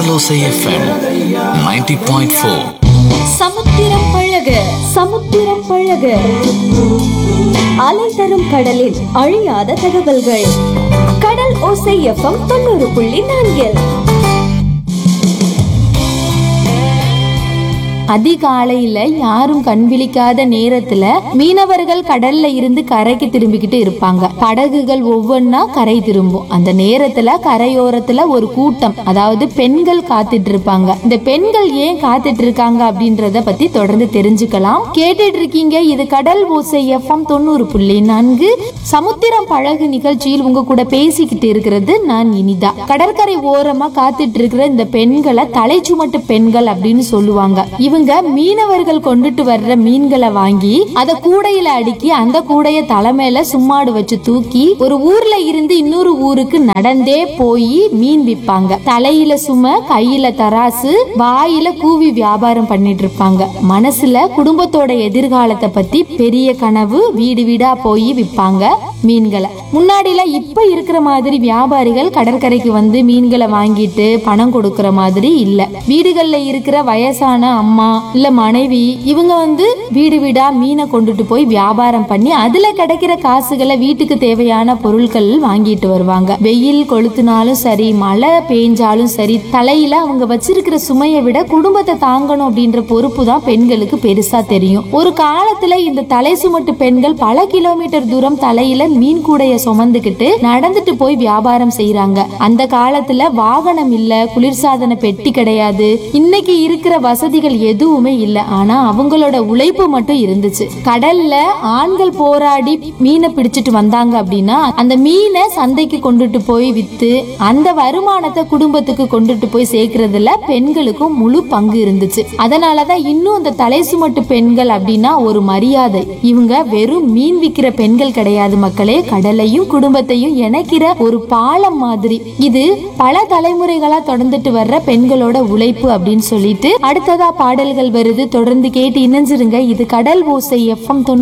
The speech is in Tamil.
கடலோசை எஃப்எம் 90.4 சமுத்திரம் பழக சமுத்திரம் பழக அலை தரும் கடலில் அழியாத தகவல்கள் கடல் ஓசை எஃப்எம் தொண்ணூறு புள்ளி நான்கில் அதிகாலையில யாரும் கண் விழிக்காத நேரத்துல மீனவர்கள் கடல்ல இருந்து கரைக்கு திரும்பிக்கிட்டு இருப்பாங்க படகுகள் ஒவ்வொன்னா கரை திரும்பும் அந்த நேரத்துல கரையோரத்துல ஒரு கூட்டம் அதாவது பெண்கள் காத்துட்டு இருப்பாங்க இந்த பெண்கள் ஏன் காத்துட்டு இருக்காங்க அப்படின்றத பத்தி தொடர்ந்து தெரிஞ்சுக்கலாம் கேட்டுட்டு இருக்கீங்க இது கடல் ஓசை எஃப்எம் தொண்ணூறு புள்ளி நான்கு சமுத்திரம் பழகு நிகழ்ச்சியில் உங்க கூட பேசிக்கிட்டு இருக்கிறது நான் இனிதா கடற்கரை ஓரமா காத்துட்டு இருக்கிற இந்த பெண்களை தலை சுமட்டு பெண்கள் அப்படின்னு சொல்லுவாங்க இவங்க மீனவர்கள் கொண்டுட்டு வர்ற மீன்களை வாங்கி அத கூடையில அடுக்கி அந்த கூடைய தலைமையில சும்மாடு வச்சு தூக்கி ஒரு ஊர்ல இருந்து இன்னொரு ஊருக்கு நடந்தே போய் மீன் விற்பாங்க தலையில சும கையில தராசு வாயில கூவி வியாபாரம் பண்ணிட்டு இருப்பாங்க மனசுல குடும்பத்தோட எதிர்காலத்தை பத்தி பெரிய கனவு வீடு வீடா போய் விற்பாங்க மீன்களை முன்னாடில இப்ப இருக்கிற மாதிரி வியாபாரிகள் கடற்கரைக்கு வந்து மீன்களை வாங்கிட்டு பணம் கொடுக்கற மாதிரி இல்ல வீடுகள்ல இருக்கிற வயசான அம்மா இல்ல மனைவி இவங்க வந்து வீடு வீடா மீனை கொண்டுட்டு போய் வியாபாரம் பண்ணி அதுல கிடைக்கிற காசுகளை வீட்டுக்கு தேவையான பொருட்கள் வாங்கிட்டு வருவாங்க வெயில் கொளுத்துனாலும் சரி மழை பெஞ்சாலும் சரி தலையில அவங்க வச்சிருக்கிற சுமையை விட குடும்பத்தை தாங்கணும் அப்படின்ற பொறுப்பு தான் பெண்களுக்கு பெருசா தெரியும் ஒரு காலத்துல இந்த தலை சுமட்டு பெண்கள் பல கிலோமீட்டர் தூரம் தலையில மீன் கூடைய சுமந்துக்கிட்டு நடந்துட்டு போய் வியாபாரம் செய்யறாங்க அந்த காலத்துல வாகனம் இல்ல குளிர்சாதன பெட்டி கிடையாது இன்னைக்கு இருக்கிற வசதிகள் எதுவுமே இல்ல ஆனா அவங்களோட உழைப்பு மட்டும் இருந்துச்சு கடல்ல ஆண்கள் போராடி மீனை பிடிச்சிட்டு வந்தாங்க அப்படின்னா அந்த மீனை சந்தைக்கு கொண்டுட்டு போய் வித்து அந்த வருமானத்தை குடும்பத்துக்கு கொண்டுட்டு போய் சேர்க்கறதுல பெண்களுக்கும் முழு பங்கு இருந்துச்சு அதனாலதான் இன்னும் அந்த தலை சுமட்டு பெண்கள் அப்படின்னா ஒரு மரியாதை இவங்க வெறும் மீன் விக்கிற பெண்கள் கிடையாது மக்களே கடலையும் குடும்பத்தையும் இணைக்கிற ஒரு பாலம் மாதிரி இது பல தலைமுறைகளா தொடர்ந்துட்டு வர்ற பெண்களோட உழைப்பு அப்படின்னு சொல்லிட்டு அடுத்ததா பாடல்கள் வருது தொடர்ந்து கேட்டு இணைஞ்சிருங்க இது கடல் ஓசை எஃப்எம்